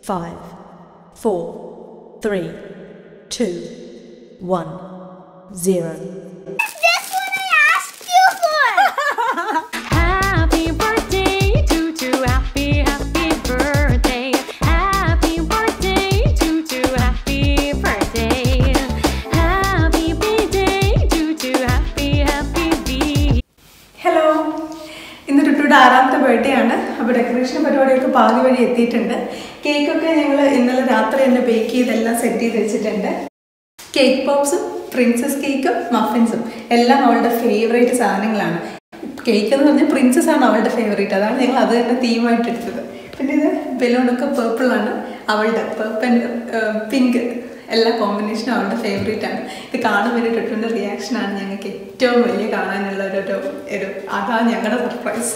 five, four, three, two, one, zero. That's what I asked you for! Happy birthday to to happy happy birthday. Happy birthday to to happy birthday. Happy birthday to to happy happy birthday. Hello ഇന്ന് ടുട്ടുയുടെ ആറാമത്തെ birthday ആണ് അപ്പോൾ decoration പരിപാടിയൊക്കെ പാതി വഴി എത്തിയിട്ടുണ്ട് കേക്കൊക്കെ ഞങ്ങൾ ഇന്നലെ രാത്രി തന്നെ ബേക്ക് ചെയ്തെല്ലാം സെറ്റ് ചെയ്ത് വെച്ചിട്ടുണ്ട് കേക്ക് പോപ്സും പ്രിൻസസ് കേക്കും മഫിൻസും എല്ലാം അവളുടെ ഫേവറേറ്റ് സാധനങ്ങളാണ് കേക്ക് എന്ന് പറഞ്ഞാൽ പ്രിൻസസ് ആണ് അവളുടെ ഫേവറേറ്റ് അതാണ് ഞങ്ങൾ അത് തന്നെ തീമായിട്ട് എടുത്തത് പിന്നെ ഇത് ബലൂണൊക്കെ പേർപ്പിൾ ആണ് അവളുടെ പേർപ്പൻ പിങ്ക് എല്ലാ കോമ്പിനേഷനും അവളുടെ ഫേവറേറ്റ് ആണ് ഇത് കാണുമ്പോൾ ഒരു ടുട്ടുവിൻ്റെ റിയാക്ഷനാണ് ഞങ്ങൾക്ക് ഏറ്റവും വലിയ കാണാനുള്ള ഒരു ഒരു ഒരു അതാണ് ഞങ്ങളുടെ സർപ്രൈസ്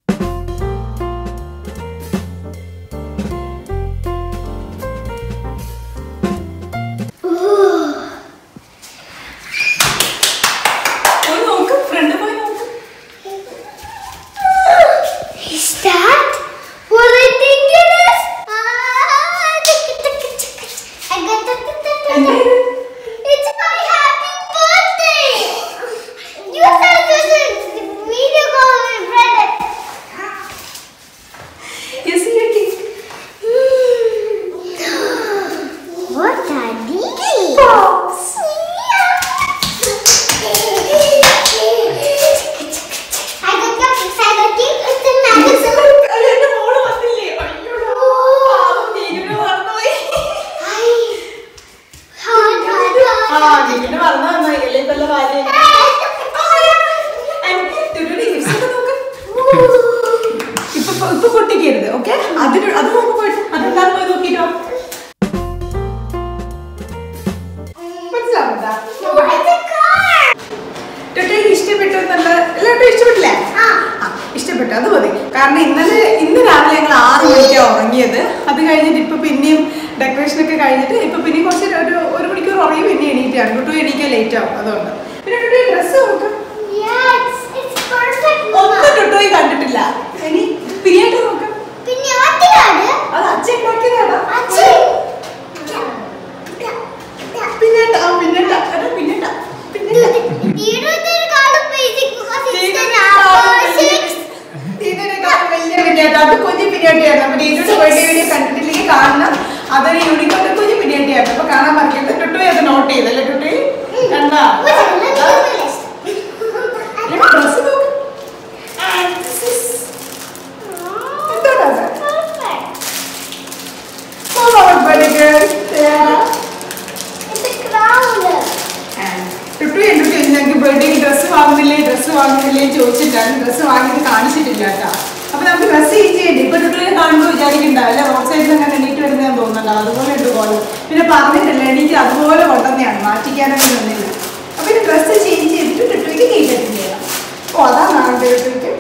പോയി നോക്ക് ഫ്രണ്ട് പോയി നോക്ക് Is that what I think it is? Ah, tick, tick, tick, tick. I got the, the, the, the, എന്താ the. ഇത്? It's my happy birthday! You said this is video call with Brendan. You see your cake? What, Daddy? Pops. I got cupcakes, I got cake, it's a magazine. അയ്യോ, എന്റെ മോള് വന്നില്ലേ? അയ്യോടാ. പാവം, ടീനുവിനെ മറന്നുപോയി. Hi. Hi, ആ, hi, ടീനുവിനെ മറന്നു നന്നായി. അല്ലേ ഇപ്പൊ ഉള്ള കാര്യം. hi. And ടുടുവിന്റെ gifts ഒക്കെ നോക്ക്. ഇപ്പൊ ഇപ്പൊ- ഇപ്പൊ പൊട്ടിക്കരുത് ഓക്കെ അതിന് അത് നോക്ക് പോയിട്ട് അതെന്താന്ന് പോയി നോക്കിട്ടോ മനസ്സിലാവുന്നുണ്ടാ? It's a car. ടുട്ടുവിന് ഇഷ്ടപ്പെട്ടു എന്നുള്ള എല്ലാവരും ഇഷ്ടപ്പെട്ടില്ലേ ആ. ആ, ഇഷ്ടപ്പെട്ടു അത് മതി കാരണം ഇന്നലെ ഇന്ന് രാവിലെ ഞങ്ങൾ ആറ് മണിക്കാണ് ഉറങ്ങിയത് അത് കഴിഞ്ഞിട്ട് ഇപ്പൊ പിന്നെയും ഡെക്കറേഷൻ ഒക്കെ കഴിഞ്ഞിട്ട് ഇപ്പൊ പിന്നെയും കുറച്ച് ഒരു ഒരു മണിക്കൂർ ഉറങ്ങി പിന്നെ എണീറ്റാണ് ടുട്ടു എണീക്കാൻ ലേറ്റ് ആവും അതുകൊണ്ട് പിന്നെ ടുട്ടു ഡ്രസ്സ് നോക്കാം Yeah, it's, it's perfect. ഒന്നും ടുട്ടുപോയി കണ്ടിട്ടില്ല ഇനി പിന്നീട്ട് നോക്കാം പിന്നെ ആദ്യമാണ് അത് അച്ഛൻ ഉണ്ടാക്കിയതാണോ അച്ഛൻ പിന്നേട്ട ആ പിന്നേട്ട അതെ പിന്നേട്ട പിന്നേട്ട ഇതിനേക്കാളും basic because it's an ഇതിനേക്കാളും opposite. ഇതിനേക്കാളും വലിയ പിന്നേട്ട അത് കുഞ്ഞു പിന്നേട്ടയാണ് അപ്പൊ ഇതിന്റെ ബർത്ത്ഡേ വീഡിയോ കണ്ടിട്ടില്ലെങ്കിൽ കാണണം അതൊരു യൂണിക്കോട്ട് കുഞ്ഞു പിന്നേട്ടയാണ് അപ്പൊ കാണാൻ പറ്റിയത് ടുട്ടു അത് നോട്ട് ചെയ്തല്ലേ ടുട്ടു കണ്ടാ Wait a minute, let me do this. Dress നോക്ക് And this is- എന്താണ് അത്? Perfect. Oh, our birthday girl. Yeah. It's a crown. Tuttu എന്നിട്ട് ഞങ്ങൾക്ക് ബർത്ത്ഡേ ഡ്രസ്സ് വാങ്ങുന്നില്ലേ ഡ്രസ്സ് വാങ്ങുന്നില്ലേ എന്ന് ചോദിച്ചിട്ടാണ് ഡ്രസ്സ് വാങ്ങിയിട്ട് കാണിച്ചിട്ടില്ല കേട്ടോ അപ്പൊ നമുക്ക് ഡ്രസ്സ് ചേഞ്ച് ചെയ്യണ്ടേ ഇപ്പൊ ടുട്ടുവിനെ കാണുമ്പോൾ വിചാരിക്കണ്ടാവില്ല റോഡ് സൈഡിൽ അങ്ങനെ എണീറ്റ് വരുന്നതെന്ന് തോന്നുന്നുണ്ടോ അതുപോലെ ഉണ്ട് കോലം പിന്നെ പറഞ്ഞിട്ടില്ല എനിക്ക് അതുപോലെ കൊണ്ടുവന്നെയാണ് മാറ്റിക്കാനൊന്നും നിന്നില്ല അപ്പൊ ഇനി ഡ്രസ്സ് ചേഞ്ച് ചെയ്തിട്ട് ടുട്ടുവിക്ക് കേക്ക് കട്ടിങ് ചെയ്യണം ഓ അതാണ് ആളുടെ ടുട്ടുവിക്ക്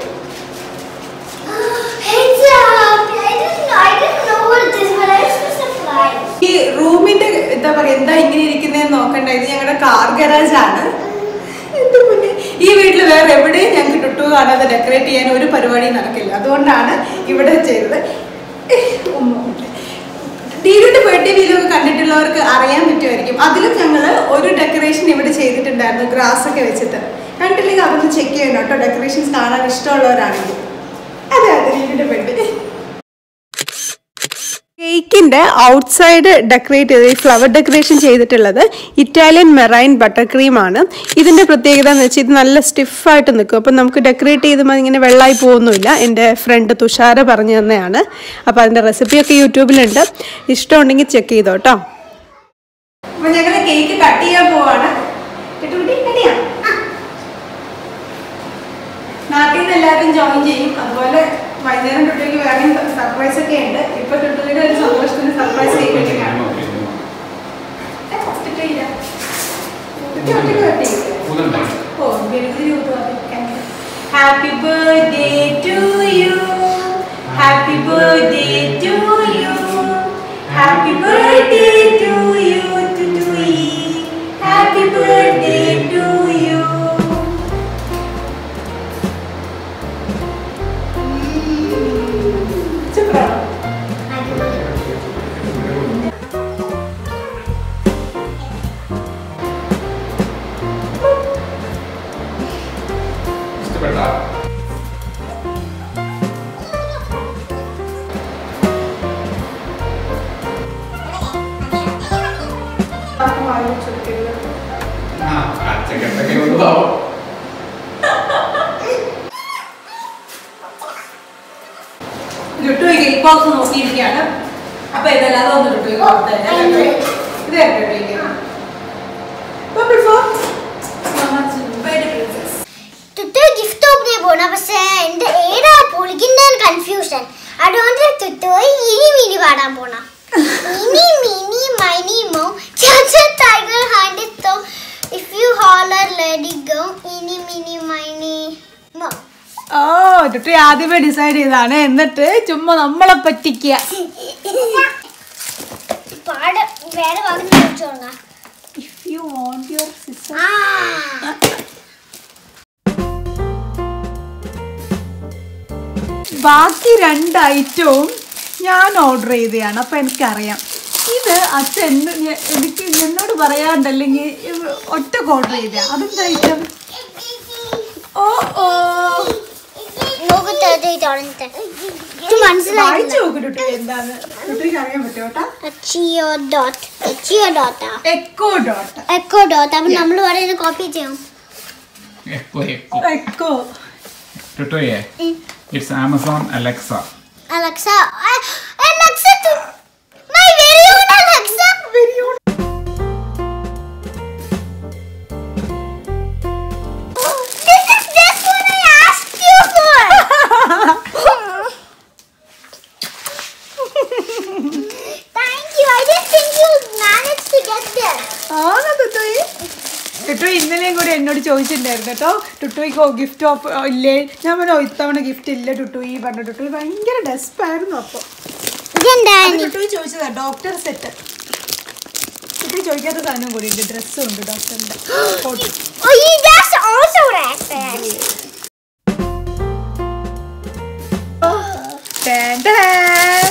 It's a, I didn't know, I didn't know what it is, but I was just surprised. ഈ റൂമിന്റെ എന്താ പറയാ എന്താ ഇങ്ങനെ ഇരിക്കുന്നതെന്ന് നോക്കണ്ട ഇത് ഞങ്ങളുടെ കാർ ഗരാജ് ആണ് എന്റെ മുന്നേ ഈ വീട്ടിൽ വേറെ എവിടെയും ഞങ്ങൾക്ക് ടുട്ടു കാണാതെ ഡെക്കറേറ്റ് ചെയ്യാൻ ഒരു പരിപാടിയും നടക്കില്ല അതുകൊണ്ടാണ് ഇവിടെ ചെയ്തത് ഡീഡിയുടെ ബർത്ത്ഡേ വീഡിയോ ഒക്കെ കണ്ടിട്ടുള്ളവർക്ക് അറിയാൻ പറ്റുമായിരിക്കും അതിലും ഞങ്ങൾ ഒരു ഡെക്കറേഷൻ ഇവിടെ ചെയ്തിട്ടുണ്ടായിരുന്നു ഗ്രാസ് ഒക്കെ വെച്ചിട്ട് കണ്ടില്ലെങ്കിൽ അതൊന്ന് ചെക്ക് ചെയ്യണം കേട്ടോ ഡെക്കറേഷൻസ് കാണാൻ ഇഷ്ടമുള്ളവരാണെങ്കിൽ അതെ അതെ ഡീഡിയുടെ ബർത്ത്ഡേ കേക്കിന്റെ ഔട്ട്സൈഡ് ഡെക്കറേറ്റ് ചെയ്ത് ഫ്ലവർ ഡെക്കറേഷൻ ചെയ്തിട്ടുള്ളത് ഇറ്റാലിയൻ മെറൈൻ ബട്ടർ ക്രീം ആണ് ഇതിന്റെ പ്രത്യേകത എന്ന് വെച്ചാൽ ഇത് നല്ല സ്റ്റിഫായിട്ട് നിൽക്കും അപ്പം നമുക്ക് ഡെക്കറേറ്റ് ചെയ്തുമ്പോൾ ഇങ്ങനെ വെള്ളമായി പോകുന്നില്ല എൻ്റെ ഫ്രണ്ട് തുഷാര പറഞ്ഞു തന്നെയാണ് അപ്പോൾ അതിൻ്റെ റെസിപ്പിയൊക്കെ യൂട്യൂബിലുണ്ട് ഇഷ്ടമുണ്ടെങ്കിൽ ചെക്ക് ചെയ്തോ കേട്ടോ അപ്പം ഞങ്ങൾ കേക്ക് കട്ട് ചെയ്യാൻ പോവാണ് നാട്ടിൽ നിന്ന് എല്ലാവരും ജോയിൻ ചെയ്യും അതുപോലെ വൈകുന്നേരം തൊട്ടേക്ക് വേറെയും സർപ്രൈസ് ഒക്കെ ഉണ്ട് ഇപ്പൊ തൊട്ടുള്ള ഒരു സന്തോഷത്തിന് സർപ്രൈസ് കേൾക്കുകയാണ് happy birthday to you happy birthday to you happy birthday to you to happy birthday to you സൂപ്പറാണോ അച്ചക്കെട്ടൊക്കെ കൊണ്ടുപോവാം ലുട്ടു കേക്ക് ബോക്സ് നോക്കിയിരിക്കുകയാണ് അപ്പൊ ഇതെല്ലാം അതൊന്ന് ലുട്ടു ഇത് Bubble four. Mama's birthday princess. Tuttu gift open ചെയ്യാൻ പോണ പക്ഷേ എന്റെ ഏതാ പൊളിക്കുന്ന കൺഫ്യൂഷൻ അതുകൊണ്ട് തുട്ടു ഇനി മിനി പാടാൻ പോണ mini meeny miny mo tiger hand so if you holler let it go eeny meeny miny mo oh ലുട്ടു ആദ്യമേ ഡിസൈഡ് ചെയ്താണ് എന്നിട്ട് ചുമ്മാ നമ്മളെ പറ്റിക്കുക പാട് വേറെ ഭാഗത്ത് ചോദിച്ചോണ if you want your sister ആ ബാക്കി രണ്ട് ഐറ്റവും ഞാൻ ഓർഡർ ചെയ്തതാണ് അപ്പൊ എനിക്കറിയാം ഇത് അച്ഛൻ എന്ന് ഞ- എനിക്ക് എന്നോട് പറയാണ്ടല്ലെങ്കിൽ ഒറ്റക്ക് ഓർഡർ ചെയ്ത അതെന്താ ഐറ്റം ഓ ഓ നോക്ക് തേർട്ടി തുടങ്ങിട്ട് ഇത് മനസ്സിലായില്ല വായിച്ചു നോക്കിട്ടു എന്താന്ന് കുട്ടിക്ക് അറിയാൻ പറ്റും കേട്ടാ ചിയോ ഡോട്ട് ചിയോ ഡോട്ടാ എക്കോ ഡോട്ട് എക്കോ ഡോട്ട് അപ്പൊ നമ്മൾ പറയുന്നത് കോപ്പി ചെയ്യും എക്കോ എക്കോ എക്കോ ടുട്ടോയെ it's Amazon Alexa Alexa Alexa my very on Alexa very on This is just what I asked you for. Thank you. I didn't think you managed to get this. ആണോ ടുട്ടോയി ടുട്ടു ഇന്നലെയും കൂടി എന്നോട് ചോദിച്ചിട്ടുണ്ടായിരുന്നു കേട്ടോ ടുട്ടുയ്ക്ക് gift of ഇല്ലേ ഞാൻ പറഞ്ഞു "ഓ, ഇത്തവണ ഗിഫ്റ്റ് ഇല്ല ടുട്ടുയി പറഞ്ഞു ടുട്ടുയി ഭയങ്കര ഡെസ്പായിരുന്നു അപ്പോൾ ഇതെന്താണ് ടുട്ടുയി ചോദിച്ചതാ ഡോക്ടർ സെറ്റ് ടുട്ടുയി ചോദിക്കാത്ത സാധനം കൂടി ഉണ്ട് ഡ്രസ്സും ഉണ്ട് ഡോക്ടറിന്റെ coat Oh, you that's also accurate. ടാൻ ടാൻ.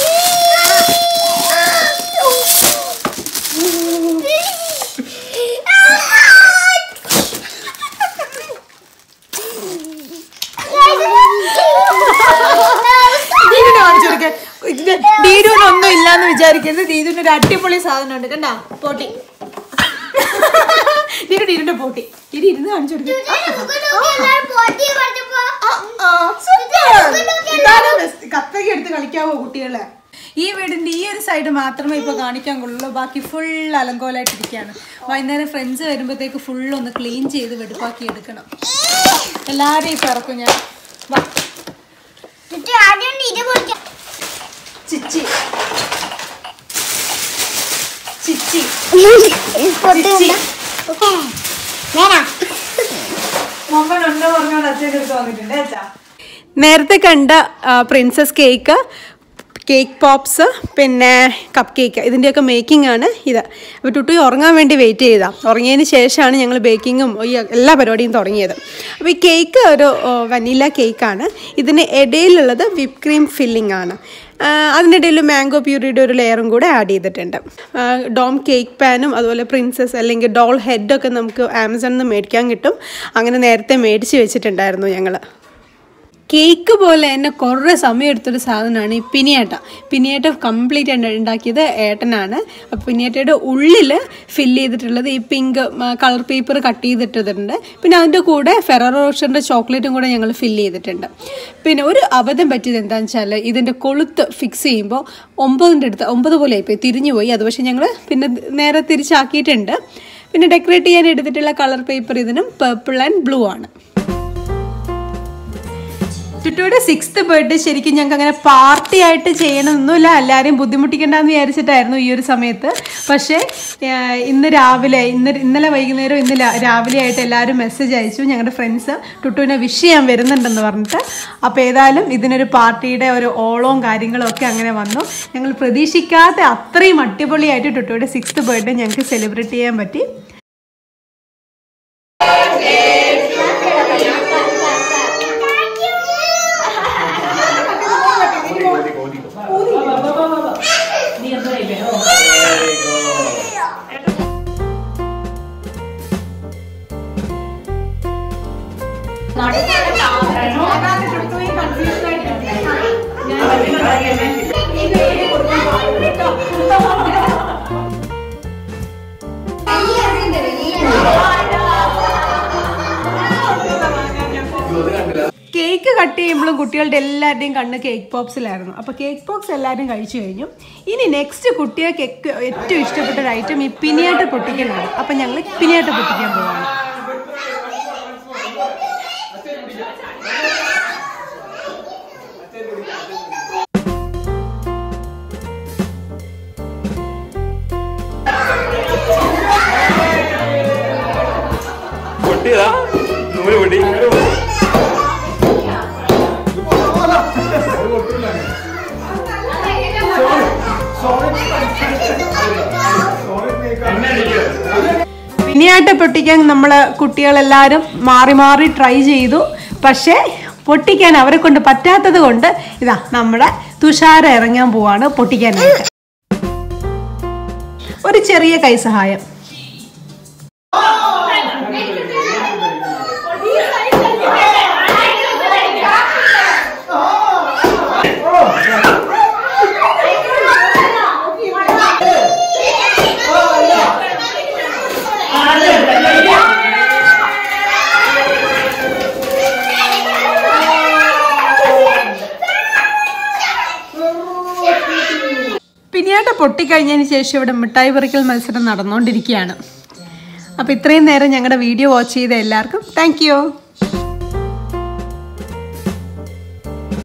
ദീദുനെ കാണിച്ചു കൊടുക്ക്. ഇത് ദീദുവിനൊന്നും ഇല്ലാന്ന് വിചാരിക്കരുത് ദീദുവിന് ഒരു അടിപൊളി സാധനം ഉണ്ട് കണ്ടാ പോട്ടി ദീദു ദീദുന്റെ പോട്ടി ദീദു ഇരുന്ന് കാണിച്ചു കൊടുക്ക്. ആ, super. ഇതാണ് best. കപ്പയ്ക്ക് എടുത്ത് കളിക്കാവോ കുട്ടികളെ ഈ വീടിന്റെ ഈ ഒരു സൈഡ് മാത്രമേ ഇപ്പൊ കാണിക്കാൻ കൊള്ളുള്ളൂ ബാക്കി ഫുൾ അലങ്കോലായിട്ടിരിക്കുകയാണ് വൈകുന്നേരം ഫ്രണ്ട്സ് വരുമ്പോഴത്തേക്ക് ഫുൾ ഒന്ന് ക്ലീൻ ചെയ്ത് വെടുപ്പാക്കി എടുക്കണം എല്ലാരെയും ഇപ്പൊ ഇറക്കും ഞാൻ വാ ചിച്ചി ചിച്ചി മൊമ്മൻ ഉണ്ടോ പറഞ്ഞോണ്ട് അച്ഛൻ്റെ അടുത്ത് വന്നിട്ടുണ്ട് അച്ഛാ നേരത്തെ കണ്ട പ്രിൻസസ് കേക്ക് കേക്ക് പോപ്സ് പിന്നെ കപ്പ് കേക്ക് ഇതിൻ്റെയൊക്കെ മേക്കിംഗ് ആണ് ഇത് അപ്പോൾ ടുട്ടു ഉറങ്ങാൻ വേണ്ടി വെയിറ്റ് ചെയ്താൽ ഉറങ്ങിയതിന് ശേഷമാണ് ഞങ്ങൾ ബേക്കിങ്ങും ഈ എല്ലാ പരിപാടിയും തുടങ്ങിയത് അപ്പോൾ ഈ കേക്ക് ഒരു വനീല കേക്കാണ് ഇതിന് ഇടയിലുള്ളത് വിപ്പ് ക്രീം ഫില്ലിംഗ് ആണ് ആ, അതിനിടയിൽ മാംഗോ പ്യൂരിയുടെ ഒരു ലെയറും കൂടെ ആഡ് ചെയ്തിട്ടുണ്ട് ആ, ഡോം കേക്ക് പാനും അതുപോലെ പ്രിൻസസ് അല്ലെങ്കിൽ ഡോൾ ഹെഡൊക്കെ നമുക്ക് ആമസോണിൽ നിന്ന് മേടിക്കാൻ കിട്ടും അങ്ങനെ നേരത്തെ മേടിച്ച് വെച്ചിട്ടുണ്ടായിരുന്നു ഞങ്ങൾ കേക്ക് പോലെ തന്നെ കുറേ സമയം എടുത്തൊരു സാധനമാണ് ഈ പിനിയേട്ട പിനിയേട്ട കംപ്ലീറ്റ് ആയിട്ട് ഉണ്ടാക്കിയത് ഏട്ടനാണ് അപ്പോൾ പിനിയേട്ടയുടെ ഉള്ളിൽ ഫില്ല് ചെയ്തിട്ടുള്ളത് ഈ പിങ്ക് കളർ പേപ്പർ കട്ട് ചെയ്തിട്ടിട്ടുണ്ട് പിന്നെ അതിൻ്റെ കൂടെ ഫെററോ റോഷറിൻ്റെ ചോക്ലേറ്റും കൂടെ ഞങ്ങൾ ഫില്ല് ചെയ്തിട്ടുണ്ട് പിന്നെ ഒരു അബദ്ധം പറ്റിയത് എന്താണെന്ന് വെച്ചാൽ ഇതിൻ്റെ കൊളുത്ത് ഫിക്സ് ചെയ്യുമ്പോൾ ഒമ്പതിൻ്റെ അടുത്ത് ഒമ്പത് പോലെ ആയിപ്പോയി തിരിഞ്ഞു പോയി അത് പക്ഷേ ഞങ്ങൾ പിന്നെ നേരെ തിരിച്ചാക്കിയിട്ടുണ്ട് പിന്നെ ഡെക്കറേറ്റ് ചെയ്യാൻ എടുത്തിട്ടുള്ള കളർ പേപ്പർ ഇതിനും പേർപ്പിൾ ആൻഡ് ബ്ലൂ ആണ് ടുട്ടുയുടെ സിക്സ്ത് ബർത്ത്ഡേ ശരിക്കും ഞങ്ങൾക്ക് അങ്ങനെ പാർട്ടി ആയിട്ട് ചെയ്യണമെന്നൊന്നുമില്ല എല്ലാവരെയും ബുദ്ധിമുട്ടിക്കണ്ടെന്ന് വിചാരിച്ചിട്ടായിരുന്നു ഈ ഒരു സമയത്ത് പക്ഷേ ആ, ഇന്ന് രാവിലെ ഇന്ന് ഇന്നലെ വൈകുന്നേരം ഇന്ന് ലാ- രാവിലെ ആയിട്ട് എല്ലാവരും മെസ്സേജ് അയച്ചു ഞങ്ങളുടെ ഫ്രണ്ട്സ് ടുട്ടുവിനെ വിഷ് ചെയ്യാൻ വരുന്നുണ്ടെന്ന് പറഞ്ഞിട്ട് അപ്പോൾ ഏതായാലും ഇതിനൊരു പാർട്ടിയുടെ ഒരു ഓളവും കാര്യങ്ങളും ഒക്കെ അങ്ങനെ വന്നു ഞങ്ങൾ പ്രതീക്ഷിക്കാതെ അത്രയും അടിപൊളിയായിട്ട് ടുട്ടുയുടെ സിക്സ്ത് ബർത്ത്ഡേ ഞങ്ങൾക്ക് സെലിബ്രേറ്റ് ചെയ്യാൻ പറ്റി Yeah. കട്ട് ചെയ്യുമ്പോഴും കുട്ടികളുടെ എല്ലാവരുടെയും കണ്ണ് കേക്ക് പോപ്സിലായിരുന്നു അപ്പോൾ കേക്ക് പോപ്സ് എല്ലാവരും കഴിച്ചു കഴിഞ്ഞു ഇനി നെക്സ്റ്റ് കുട്ടികൾക്ക് എക്ക് ഏറ്റവും ഇഷ്ടപ്പെട്ട ഒരു ഐറ്റം ഈ പിനിയാട്ട് പൊട്ടിക്കലാണ് അപ്പം ഞങ്ങൾ പിനിയാട്ട് പൊട്ടിക്കാൻ പോവാണ് പൊട്ടിയതാ നൂല് പൊട്ടി പിനിയാട്ട് പൊട്ടിക്കാൻ നമ്മൾ കുട്ടികളെല്ലാവരും മാറി മാറി ട്രൈ ചെയ്തു പക്ഷേ പൊട്ടിക്കാൻ അവരെ കൊണ്ട് പറ്റാത്തത് കൊണ്ട് ഇതാ നമ്മുടെ തുഷാര ഇറങ്ങാൻ പോവാണ് പൊട്ടിക്കാനായിട്ട് ഒരു ചെറിയ കൈസഹായം പിനിയാട്ട പൊട്ടിക്കഴിഞ്ഞതിന് ശേഷം ഇവിടെ മിഠായി പറിക്കൽ മത്സരം നടന്നുകൊണ്ടിരിക്കുകയാണ് അപ്പോൾ ഇത്രയും നേരം ഞങ്ങളുടെ വീഡിയോ വാച്ച് ചെയ്ത എല്ലാവർക്കും താങ്ക്